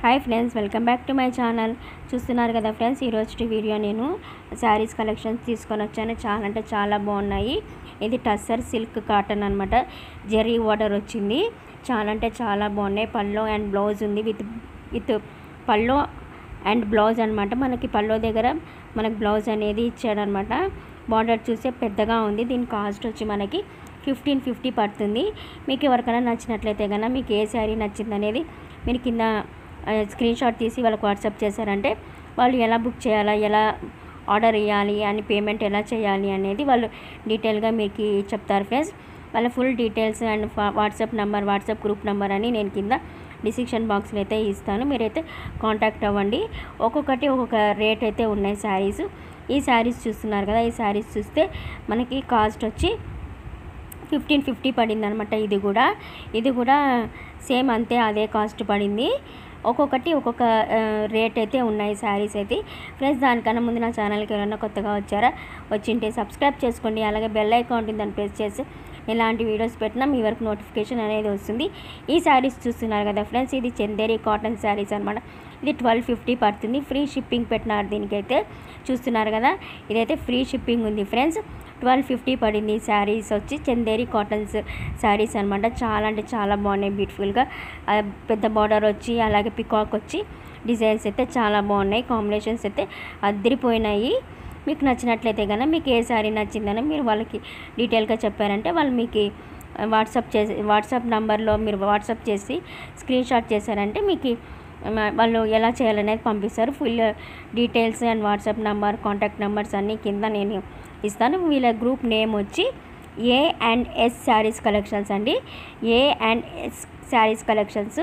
hi friends welcome back to my channel చూస్తున్నారు కదా friends ఈరోజు వీడియో నేను శారీస్ కలెక్షన్స్ తీసుకొని వచ్చాను చాలా అంటే చాలా బాగున్నాయి ఇది టస్సర్ సిల్క్ కాటన్ అనమాట జెర్రీ వాటర్ వచ్చింది చాలా అంటే చాలా బాగున్నాయి పల్లో అండ్ బ్లౌజ్ ఉంది with with pallu and blouse అనమాట మనకి పల్లో దగ్గర మనకి బ్లౌజ్ అనేది ఇచ్చాడనమాట బార్డర్ చూస్తే పెద్దగా ఉంది దీని కాస్ట్ వచ్చి మనకి ఫిఫ్టీన్ ఫిఫ్టీ పడుతుంది మీకు ఎవరికైనా నచ్చినట్లయితే కనుక మీకు ఏ శారీ నచ్చింది అనేది మీరు కింద స్క్రీన్ షాట్ తీసి వాళ్ళకి వాట్సాప్ చేశారంటే వాళ్ళు ఎలా బుక్ చేయాలా ఎలా ఆర్డర్ ఇవ్వాలి అని పేమెంట్ ఎలా చేయాలి అనేది వాళ్ళు డీటెయిల్గా మీకు చెప్తారు ఫ్రెండ్స్ వాళ్ళ full details and WhatsApp number WhatsApp group number అని నేను కింద డిస్క్రిప్షన్ బాక్స్లో అయితే ఇస్తాను మీరైతే కాంటాక్ట్ అవ్వండి ఒక్కొక్కటి ఒక్కొక్క రేట్ అయితే ఉన్నాయి శారీస్ ఈ శారీస్ చూస్తున్నారు కదా ఈ శారీస్ చూస్తే మనకి కాస్ట్ వచ్చి ఫిఫ్టీన్ ఫిఫ్టీ పడింది అనమాట ఇది కూడా ఇది కూడా సేమ్ అంతే అదే కాస్ట్ పడింది ఒక్కొక్కటి ఒక్కొక్క రేట్ అయితే ఉన్నాయి శారీస్ అయితే ఫ్రెండ్స్ దానికన్నా ముందు నా ఛానల్కి ఎవరైనా కొత్తగా వచ్చారా వచ్చింటే సబ్స్క్రైబ్ చేసుకోండి అలాగే బెల్ ఐకాన్ దాన్ని ప్రెస్ చేసి ఎలాంటి వీడియోస్ పెట్టినా మీ వరకు నోటిఫికేషన్ అనేది వస్తుంది ఈ శారీస్ చూస్తున్నారు కదా ఫ్రెండ్స్ ఇది చందేరి కాటన్ శారీస్ అనమాట ఇది ట్వెల్వ్ ఫిఫ్టీ పడుతుంది ఫ్రీ షిప్పింగ్ పెట్టినారు దీనికైతే చూస్తున్నారు కదా ఇదైతే ఫ్రీ షిప్పింగ్ ఉంది ఫ్రెండ్స్ ట్వెల్వ్ ఫిఫ్టీ పడింది శారీస్ వచ్చి చందేరి కాటన్స్ శారీస్ అనమాట చాలా అంటే చాలా బాగున్నాయి బ్యూటిఫుల్గా పెద్ద బార్డర్ వచ్చి అలాగే పికాక్ వచ్చి డిజైన్స్ అయితే చాలా బాగున్నాయి కాంబినేషన్స్ అయితే అద్దరిపోయినాయి మీకు నచ్చినట్లయితే కనుక మీకు ఏ శారీ నచ్చిందని మీరు వాళ్ళకి డీటెయిల్గా చెప్పారంటే వాళ్ళు మీకు వాట్సాప్ చేసి వాట్సాప్ నెంబర్లో మీరు వాట్సాప్ చేసి స్క్రీన్ షాట్ చేశారంటే మీకు వాళ్ళు ఎలా చేయాలనేది పంపిస్తారు full details and WhatsApp number contact numbers అన్నీ కింద నేను ఇస్తాను వీళ్ళ గ్రూప్ నేమ్ వచ్చి A and S sarees collections అండి A and S sarees collections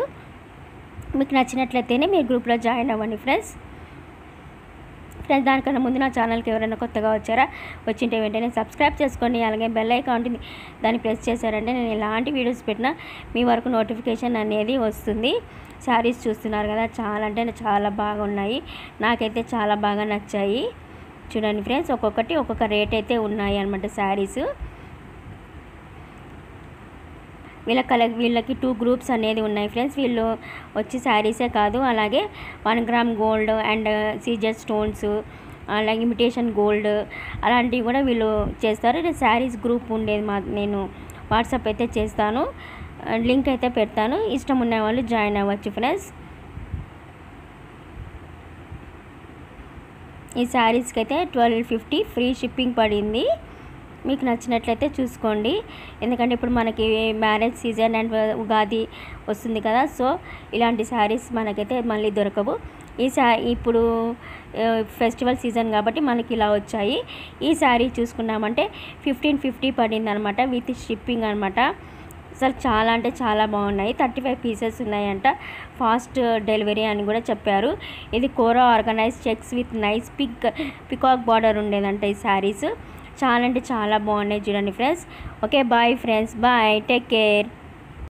మీకు నచ్చినట్లయితేనే మీరు గ్రూప్లో జాయిన్ అవ్వండి ఫ్రెండ్స్ ఫ్రెండ్స్ దానికన్నా ముందు నా ఛానల్కి ఎవరైనా కొత్తగా వచ్చారా వచ్చింటే వెంటనే సబ్స్క్రైబ్ చేసుకోండి అలాగే బెల్ ఐకాన్ ఉంటుంది దాన్ని ప్రెస్ చేశారంటే నేను ఎలాంటి వీడియోస్ పెట్టినా మీ వరకు నోటిఫికేషన్ అనేది వస్తుంది శారీస్ చూస్తున్నారు కదా చాలా అంటే చాలా బాగున్నాయి నాకైతే చాలా బాగా నచ్చాయి చూడండి ఫ్రెండ్స్ ఒక్కొక్కటి ఒక్కొక్క రేట్ అయితే ఉన్నాయి అనమాట శారీస్ వీళ్ళ కల వీళ్ళకి టూ గ్రూప్స్ అనేది ఉన్నాయి ఫ్రెండ్స్ వీళ్ళు వచ్చి శారీసే కాదు అలాగే వన్ గ్రామ్ గోల్డ్ అండ్ సీజర్ స్టోన్స్ అలాగే ఇమిటేషన్ గోల్డ్ అలాంటివి కూడా వీళ్ళు చేస్తారు శారీస్ గ్రూప్ ఉండేది మా నేను వాట్సాప్ అయితే చేస్తాను లింక్ అయితే పెడతాను ఇష్టం ఉన్న వాళ్ళు జాయిన్ అవ్వచ్చు ఫ్రెండ్స్ ఈ శారీస్కి అయితే ట్వెల్వ్ ఫిఫ్టీ ఫ్రీ షిప్పింగ్ పడింది మీకు నచ్చినట్లయితే చూసుకోండి ఎందుకంటే ఇప్పుడు మనకి మ్యారేజ్ సీజన్ అండ్ ఉగాది వస్తుంది కదా సో ఇలాంటి శారీస్ మనకైతే మళ్ళీ దొరకవు ఈ శా ఇప్పుడు ఫెస్టివల్ సీజన్ కాబట్టి మనకి ఇలా వచ్చాయి ఈ శారీ చూసుకున్నామంటే ఫిఫ్టీన్ ఫిఫ్టీ పడింది అనమాట విత్ షిప్పింగ్ అనమాట అసలు చాలా అంటే చాలా బాగున్నాయి థర్టీ ఫైవ్ పీసెస్ ఉన్నాయంట ఫాస్ట్ డెలివరీ అని కూడా చెప్పారు ఇది kora organza checks with nice pick peacock border ఉండేదంట ఈ శారీస్ చాలా అంటే చాలా బాగున్నాయి చూడండి friends okay bye friends bye take care